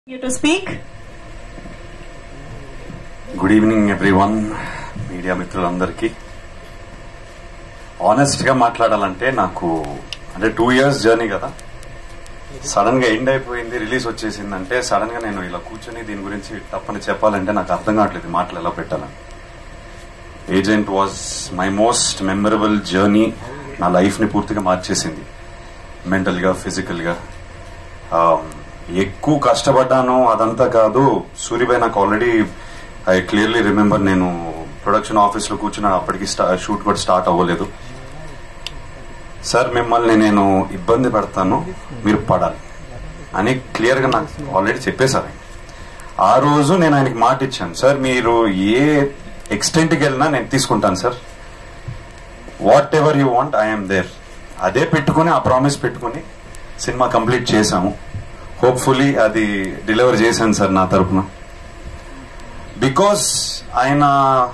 You to speak. Good evening everyone media మిత్రులందరికీ honest గా మాట్లాడాలంటే నాకు అంటే టూ ఇయర్స్ జర్నీ కదా సడన్ గా ఎండ్ అయిపోయింది రిలీజ్ వచ్చేసిందంటే సడన్ గా నేను ఇలా కూర్చొని దీని గురించి తప్పని చెప్పాలంటే నాకు అర్థం కావట్లేదు ఈ మాటలు ఎలా పెట్టాలని agent was my most memorable journey నా లైఫ్ ని పూర్తిగా మార్చేసింది మెంటల్ గా ఫిజికల్ గా ఆమ్, ఎక్కువ కష్టపడ్డాను అదంతా కాదు సూర్యబాయ్ నాకు ఆల్రెడీ ఐ క్లియర్లీ రిమెంబర్ నేను ప్రొడక్షన్ ఆఫీస్ లో కూర్చున్న అప్పటికి షూట్ కూడా స్టార్ట్ అవ్వలేదు సార్ మిమ్మల్ని నేను ఇబ్బంది పెడతాను మీరు పడాలి అని క్లియర్ గా నాకు ఆల్రెడీ చెప్పేశారు ఆయన. ఆ రోజు నేను ఆయనకి మాట ఇచ్చాను సార్ మీరు ఏ ఎక్స్టెంట్ కి వెళ్ళినా నేను తీసుకుంటాను sir whatever you want I'm there అదే పెట్టుకుని ఆ ప్రామిస్ పెట్టుకుని సినిమా కంప్లీట్ చేశాము హోప్ఫుల్లీ అది డెలివర్ చేశాను సార్ నా తరపున బికాస్ ఆయన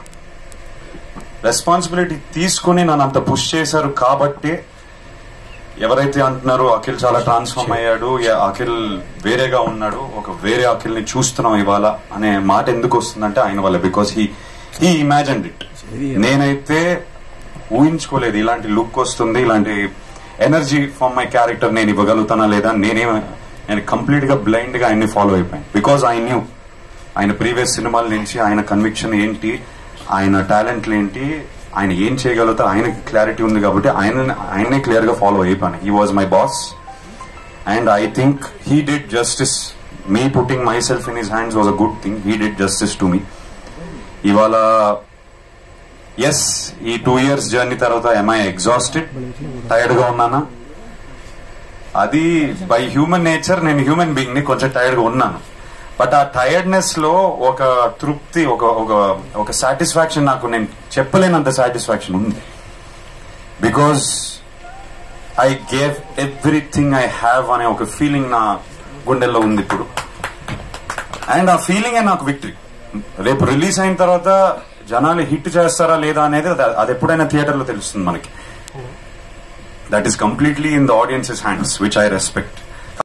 రెస్పాన్సిబిలిటీ తీసుకుని నన్ను అంత పుష్ చేశారు కాబట్టి ఎవరైతే అంటున్నారో అఖిల్ చాలా ట్రాన్స్ఫార్మ్ అయ్యాడు యా- అఖిల్ వేరేగా ఉన్నాడు ఒక వేరే అఖిల్ ని చూస్తున్నాం ఇవాళ అనే మాట ఎందుకు వస్తుందంటే ఆయన వల్ల because he he imagine it నేనైతే ఊహించుకోలేదు ఇలాంటి లుక్ వస్తుంది ఇలాంటి ఎనర్జీ ఫార్ మై క్యారెక్టర్ నేను ఇవ్వగలుగుతానా లేదా నేనే నేను కంప్లీట్ గా బ్లైండ్ గా ఆయన్ని ఫాలో అయిపోయాను బికాస్ ఐ న్యూ ఆయన ప్రీవియస్ సినిమాల నుంచి ఆయన కన్విక్షన్ ఏంటి ఆయన టాలెంట్లు ఏంటి ఆయన ఏం చేయగలుగుతారు ఆయనకి క్లారిటీ ఉంది కాబట్టి ఆయన ఆయన్నే క్లియర్ గా ఫాలో అయిపోయాను he was my boss and I think he did justice me putting myself in his hands was a good thing he did justice to me ఇవాళ ఎస్ ఈ టూ ఇయర్స్ జర్నీ తర్వాత am I exhausted tired గా ఉన్నానా అది by human nature నేను human being ని కొంచెం టైర్డ్ గా ఉన్నాను బట్ ఆ టైర్డ్నెస్ లో ఒక తృప్తి ఒక ఒక ఒక సాటిస్ఫాక్షన్ నాకు నేను చెప్పలేనంత సాటిస్ఫాక్షన్ ఉంది because I gave everything I have అనే ఒక ఫీలింగ్ నా గుండెల్లో ఉంది ఇప్పుడు అండ్ ఆ ఫీలింగే నాకు విక్టరీ రేపు రిలీజ్ అయిన తర్వాత జనాలు హిట్ చేస్తారా లేదా అనేది అది- అది ఎప్పుడైనా థియేటర్ లో తెలుస్తుంది మనకి that is completely in the audiences hands which I respect